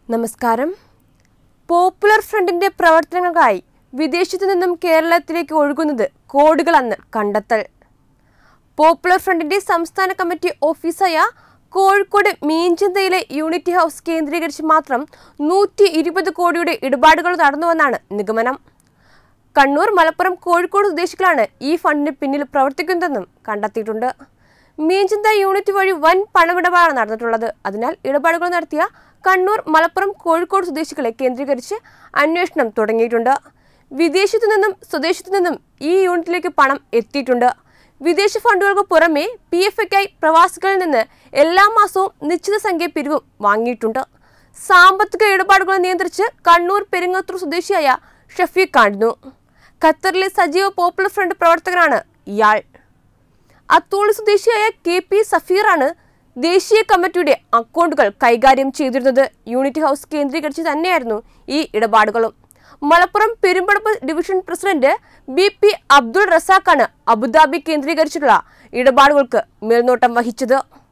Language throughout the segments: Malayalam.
നമസ്കാരം പോപ്പുലർ ഫ്രണ്ടിന്റെ പ്രവർത്തനങ്ങൾക്കായി വിദേശത്തു നിന്നും കേരളത്തിലേക്ക് ഒഴുകുന്നത് കോടികളെന്ന് കണ്ടെത്തൽ പോപ്പുലർ ഫ്രണ്ടിന്റെ സംസ്ഥാന കമ്മിറ്റി ഓഫീസായ കോഴിക്കോട് മീഞ്ചന്തയിലെ യൂണിറ്റി ഹൗസ് കേന്ദ്രീകരിച്ച് മാത്രം നൂറ്റി ഇരുപത് കോടിയുടെ ഇടപാടുകൾ നടന്നുവെന്നാണ് നിഗമനം കണ്ണൂർ മലപ്പുറം കോഴിക്കോട് സ്വദേശികളാണ് ഈ ഫണ്ടിന് പിന്നിൽ പ്രവർത്തിക്കുന്നതെന്നും കണ്ടെത്തിയിട്ടുണ്ട് മീഞ്ചന്ത യൂണിറ്റ് വഴി വൻ പണമിടപാടാണ് നടന്നിട്ടുള്ളത് അതിനാൽ ഇടപാടുകൾ നടത്തിയ കണ്ണൂർ മലപ്പുറം കോഴിക്കോട് സ്വദേശികളെ കേന്ദ്രീകരിച്ച് അന്വേഷണം തുടങ്ങിയിട്ടുണ്ട് വിദേശത്തു നിന്നും സ്വദേശത്തു നിന്നും ഈ യൂണിറ്റിലേക്ക് പണം എത്തിയിട്ടുണ്ട് വിദേശ ഫണ്ടുകൾക്ക് പുറമെ പി എഫ് എക്കായി പ്രവാസികളിൽ നിന്ന് എല്ലാ മാസവും നിശ്ചിത സംഖ്യ പിരിവും വാങ്ങിയിട്ടുണ്ട് സാമ്പത്തിക ഇടപാടുകൾ നിയന്ത്രിച്ച് കണ്ണൂർ പെരിങ്ങത്തൂർ സ്വദേശിയായ ഷഫീഖ് ആയിരുന്നു ഖത്തറിലെ സജീവ പോപ്പുലർ ഫ്രണ്ട് പ്രവർത്തകനാണ് ഇയാൾ അത്തോളി സ്വദേശിയായ കെ പി സഫീറാണ് ദേശീയ കമ്മിറ്റിയുടെ അക്കൗണ്ടുകൾ കൈകാര്യം ചെയ്തിരുന്നത് യൂണിറ്റ് ഹൗസ് കേന്ദ്രീകരിച്ച് തന്നെയായിരുന്നു ഈ ഇടപാടുകളും Malappuram Perumpadappu division president B P Abdul റസാഖാണ് അബുദാബി കേന്ദ്രീകരിച്ചിട്ടുള്ള ഇടപാടുകൾക്ക് മേൽനോട്ടം വഹിച്ചത്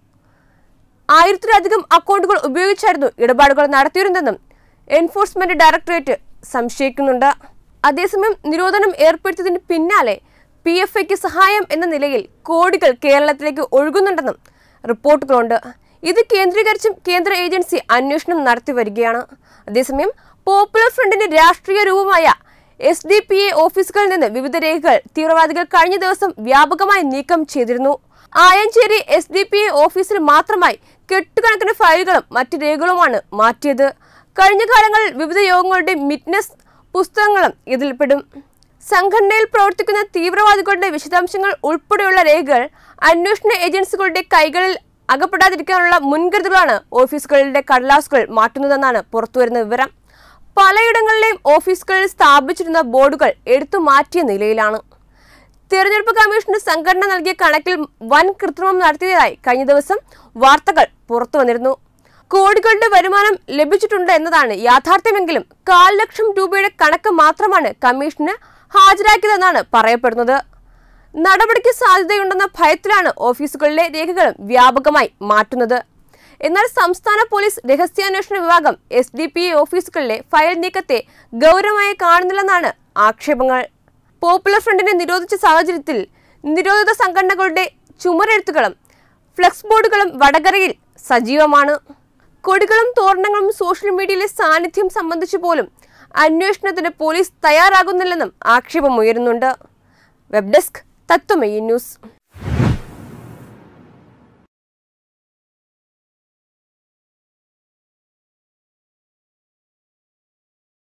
ആയിരത്തിലധികം അക്കൗണ്ടുകൾ ഉപയോഗിച്ചായിരുന്നു ഇടപാടുകൾ നടത്തിയിരുന്നതെന്നും എൻഫോഴ്സ്മെന്റ് ഡയറക്ടറേറ്റ് സംശയിക്കുന്നുണ്ട് അതേസമയം നിരോധനം ഏർപ്പെടുത്തിയതിന് പിന്നാലെ പി എഫ് ഐക്ക് സഹായം എന്ന നിലയിൽ കോടികൾ കേരളത്തിലേക്ക് ഒഴുകുന്നുണ്ടെന്നും റിപ്പോർട്ടുകളുണ്ട് ഇത് കേന്ദ്രീകരിച്ചും കേന്ദ്ര ഏജൻസി അന്വേഷണം നടത്തി വരികയാണ് അതേസമയം പോപ്പുലർ ഫ്രണ്ടിന്റെ രാഷ്ട്രീയ രൂപമായ എസ് ഡി പി എ ഓഫീസുകളിൽ നിന്ന് വിവിധ രേഖകൾ തീവ്രവാദികൾ കഴിഞ്ഞ ദിവസം വ്യാപകമായി നീക്കം ചെയ്തിരുന്നു Ayancheri S D P A ഓഫീസിൽ മാത്രമായി കെട്ടുകണക്കിന് ഫയലുകളും മറ്റ് രേഖകളുമാണ് മാറ്റിയത് കഴിഞ്ഞ കാലങ്ങളിൽ വിവിധ യോഗങ്ങളുടെ മിറ്റ്നസ് പുസ്തകങ്ങളും ഇതിൽപ്പെടും സംഘടനയിൽ പ്രവർത്തിക്കുന്ന തീവ്രവാദികളുടെ വിശദാംശങ്ങൾ ഉൾപ്പെടെയുള്ള രേഖകൾ അന്വേഷണ ഏജൻസികളുടെ കൈകളിൽ അകപ്പെടാതിരിക്കാനുള്ള മുൻകരുതലാണ് ഓഫീസുകളുടെ കടലാസുകൾ മാറ്റുന്നതെന്നാണ് പുറത്തുവരുന്ന വിവരം പലയിടങ്ങളിലെയും ഓഫീസുകളിൽ സ്ഥാപിച്ചിരുന്ന ബോർഡുകൾ എടുത്തു മാറ്റിയ നിലയിലാണ് തെരഞ്ഞെടുപ്പ് കമ്മീഷന് സംഘടന നൽകിയ കണക്കിൽ വൻ കൃത്രിമം നടത്തിയതായി കഴിഞ്ഞ ദിവസം വാർത്തകൾ പുറത്തു വന്നിരുന്നു കോടികളുടെ വരുമാനം ലഭിച്ചിട്ടുണ്ട് എന്നതാണ് യാഥാർത്ഥ്യമെങ്കിലും കാൽ ലക്ഷം രൂപയുടെ കണക്ക് മാത്രമാണ് കമ്മീഷന് ഹാജരാക്കിയതെന്നാണ് പറയപ്പെടുന്നത് നടപടിക്ക് സാധ്യതയുണ്ടെന്ന ഭയത്തിലാണ് ഓഫീസുകളിലെ രേഖകളും വ്യാപകമായി മാറ്റുന്നത് എന്നാൽ സംസ്ഥാന പോലീസ് രഹസ്യാന്വേഷണ വിഭാഗം എസ് ഡി പി ഓഫീസുകളിലെ ഫയൽ നീക്കത്തെ ഗൗരവമായി കാണുന്നില്ലെന്നാണ് ആക്ഷേപങ്ങൾ പോപ്പുലർ ഫ്രണ്ടിനെ നിരോധിച്ച സാഹചര്യത്തിൽ നിരോധിത സംഘടനകളുടെ ചുമരെഴുത്തുകളും ഫ്ലെക്സ് ബോർഡുകളും വടകരയിൽ സജീവമാണ് കൊടികളും തോരണങ്ങളും സോഷ്യൽ മീഡിയയിലെ സാന്നിധ്യം സംബന്ധിച്ച് പോലും അന്വേഷണത്തിന് പോലീസ് തയ്യാറാകുന്നില്ലെന്നും ആക്ഷേപമുയരുന്നുണ്ട് വെബ് ഡെസ്ക് തത്വമയി ന്യൂസ്